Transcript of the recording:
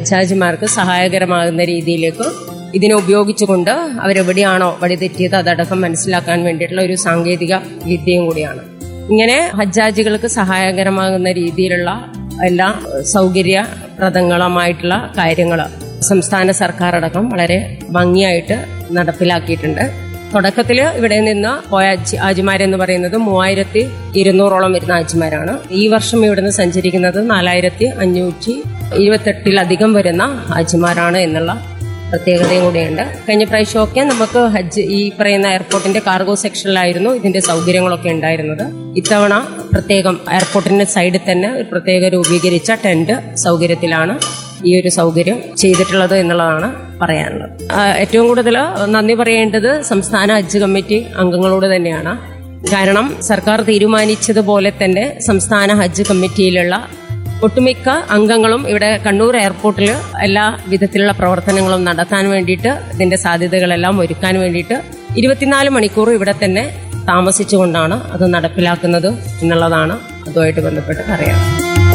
ഹജ്ജാജിമാർക്ക് സഹായകരമാകുന്ന രീതിയിലേക്ക് ഇതിനെ ഉപയോഗിച്ചുകൊണ്ട് അവരെവിടെയാണോ വഴിതെറ്റിയത് അതടക്കം മനസ്സിലാക്കാൻ വേണ്ടിയിട്ടുള്ള ഒരു സാങ്കേതിക വിദ്യയും കൂടിയാണ് ഇങ്ങനെ ഹജ്ജാജികൾക്ക് സഹായകരമാകുന്ന രീതിയിലുള്ള എല്ലാ സൗകര്യപ്രദങ്ങളുമായിട്ടുള്ള കാര്യങ്ങൾ സംസ്ഥാന സർക്കാർ അടക്കം വളരെ ഭംഗിയായിട്ട് നടപ്പിലാക്കിയിട്ടുണ്ട് തുടക്കത്തിൽ ഇവിടെ നിന്ന് പോയ ഹജ്ജ് ഹാജിമാരെന്ന് പറയുന്നത് മൂവായിരത്തി ഇരുന്നൂറോളം വരുന്ന ഹാജിമാരാണ് ഈ വർഷം ഇവിടുന്ന് സഞ്ചരിക്കുന്നത് നാലായിരത്തി അഞ്ഞൂറ്റി ഇരുപത്തെട്ടിലധികം വരുന്ന ഹാജിമാരാണ് എന്നുള്ള പ്രത്യേകതയും കൂടിയുണ്ട് കഴിഞ്ഞ പ്രാവശ്യമൊക്കെ നമുക്ക് ഹജ്ജ് ഈ പറയുന്ന എയർപോർട്ടിന്റെ കാർഗോ സെക്ഷനിലായിരുന്നു ഇതിന്റെ സൗകര്യങ്ങളൊക്കെ ഉണ്ടായിരുന്നത് ഇത്തവണ പ്രത്യേകം എയർപോർട്ടിന്റെ സൈഡിൽ തന്നെ ഒരു പ്രത്യേക രൂപീകരിച്ച ടെന്റ് സൗകര്യത്തിലാണ് ഈ ഒരു സൗകര്യം ചെയ്തിട്ടുള്ളത് എന്നുള്ളതാണ് പറയാനുള്ളത് ആ, ഏറ്റവും കൂടുതൽ നന്ദി പറയേണ്ടത് സംസ്ഥാന ഹജ്ജ് കമ്മിറ്റി അംഗങ്ങളോട് തന്നെയാണ് കാരണം സർക്കാർ തീരുമാനിച്ചതുപോലെ തന്നെ സംസ്ഥാന ഹജ്ജ് കമ്മിറ്റിയിലുള്ള ഒട്ടുമിക്ക അംഗങ്ങളും ഇവിടെ കണ്ണൂർ എയർപോർട്ടിൽ എല്ലാ വിധത്തിലുള്ള പ്രവർത്തനങ്ങളും നടത്താൻ വേണ്ടിയിട്ട് ഇതിന്റെ സാധ്യതകളെല്ലാം ഒരുക്കാൻ വേണ്ടിയിട്ട് ഇരുപത്തിനാല് മണിക്കൂർ ഇവിടെ തന്നെ താമസിച്ചുകൊണ്ടാണ് അത് നടപ്പിലാക്കുന്നത് എന്നുള്ളതാണ് അതുമായിട്ട് ബന്ധപ്പെട്ട് പറയാം